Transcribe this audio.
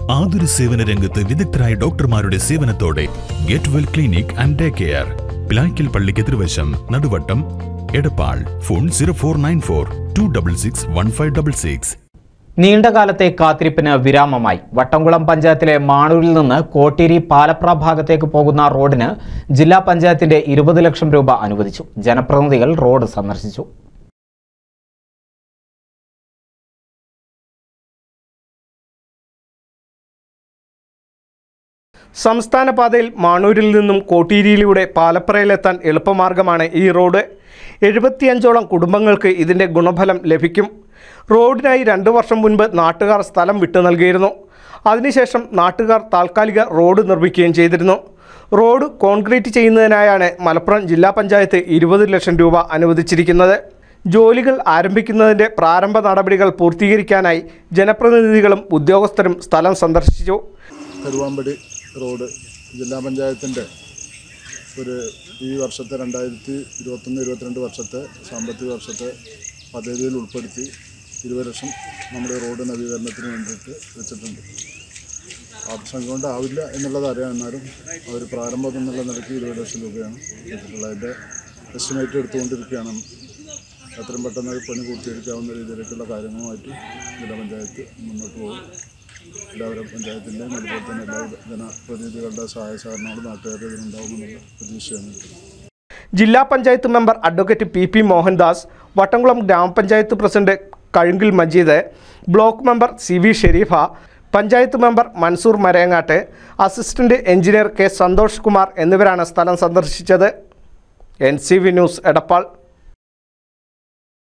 ആതുര സേവന രംഗത്ത് വിദഗ്ധരായ ഡോക്ടർമാരുടെ സേവനത്തോടെ get well clinic and day care Pilaikkal പള്ളിക്ക് എതിർവശം Naduvattom Edappal phone zero four nine four two double six one five double six നീണ്ടകാലത്തെ കാത്തിരിപ്പിന് വിരാമമായി വട്ടംകുളം പഞ്ചായത്തിലെ മാണൂരിൽ നിന്ന് കോട്ടേരി പാലപ്ര ഭാഗത്തേക്ക് പോകുന്ന റോഡിന് ജില്ലാ പഞ്ചായത്തിന്റെ ഇരുപത് ലക്ഷം രൂപ അനുവദിച്ചു ജനപ്രതിനിധികൾ റോഡ് സന്ദർശിച്ചു സംസ്ഥാന പാതയിൽ മാണൂരിൽ നിന്നും കോട്ടീരിയിലൂടെ പാലപ്പറയിലെത്താൻ എളുപ്പമാർഗമാണ് ഈ റോഡ് എഴുപത്തിയഞ്ചോളം കുടുംബങ്ങൾക്ക് ഇതിൻ്റെ ഗുണഫലം ലഭിക്കും റോഡിനായി രണ്ട് വർഷം മുൻപ് നാട്ടുകാർ സ്ഥലം വിട്ടു നൽകിയിരുന്നു അതിനുശേഷം നാട്ടുകാർ താൽക്കാലിക റോഡ് നിർമ്മിക്കുകയും ചെയ്തിരുന്നു റോഡ് കോൺക്രീറ്റ് ചെയ്യുന്നതിനായാണ് മലപ്പുറം ജില്ലാ പഞ്ചായത്ത് ഇരുപത് ലക്ഷം രൂപ അനുവദിച്ചിരിക്കുന്നത് ജോലികൾ ആരംഭിക്കുന്നതിൻ്റെ പ്രാരംഭ നടപടികൾ പൂർത്തീകരിക്കാനായി ജനപ്രതിനിധികളും ഉദ്യോഗസ്ഥരും സ്ഥലം സന്ദർശിച്ചു കരുവാമ്പടി റോഡ് ജില്ലാ പഞ്ചായത്തിൻ്റെ ഒരു ഈ വർഷത്തെ രണ്ടായിരത്തി ഇരുപത്തൊന്ന് ഇരുപത്തിരണ്ട് വർഷത്തെ സാമ്പത്തിക വർഷത്തെ പദ്ധതിയിൽ ഉൾപ്പെടുത്തി ഇരുപത് ലക്ഷം നമ്മുടെ റോഡ് നവീകരണത്തിന് വേണ്ടിയിട്ട് വെച്ചിട്ടുണ്ട് ആവശ്യം കൊണ്ടാവില്ല എന്നുള്ളത് അറിയാം എന്നാലും ഒരു പ്രാരംഭം എന്നുള്ള നിലയ്ക്ക് ഇരുപത് ലക്ഷം രൂപയാണ് വെച്ചിട്ടുള്ളത് അതിൻ്റെ എസ്റ്റിമേറ്റ് എടുത്തുകൊണ്ടിരിക്കുകയാണ് എത്രയും പെട്ടെന്ന് അത് പണി പൂർത്തീകരിക്കാവുന്ന രീതിയിലേക്കുള്ള കാര്യങ്ങളുമായിട്ട് ജില്ലാ പഞ്ചായത്ത് മുന്നോട്ട് പോകും എല്ലാവരും പഞ്ചായത്തിൻ്റെയും അതുപോലെ തന്നെ എല്ലാ ജനപ്രതിനിധികളുടെ സഹായ സഹകരണങ്ങളും നാട്ടുകാരുടെ ഇതിനുണ്ടാവുമെന്നുള്ള പ്രതീക്ഷയാണ് ജില്ലാ panchayat member advocate P P Mohandas Vattamkulam ഗ്രാമപഞ്ചായത്ത് president Kazhungil Majeed block member C V Sherifa panchayat member Mansoor Marayangattu assistant engineer K Santhosh Kumar എന്നിവരാണ് സ്ഥലം സന്ദർശിച്ചത് N C V news Edappal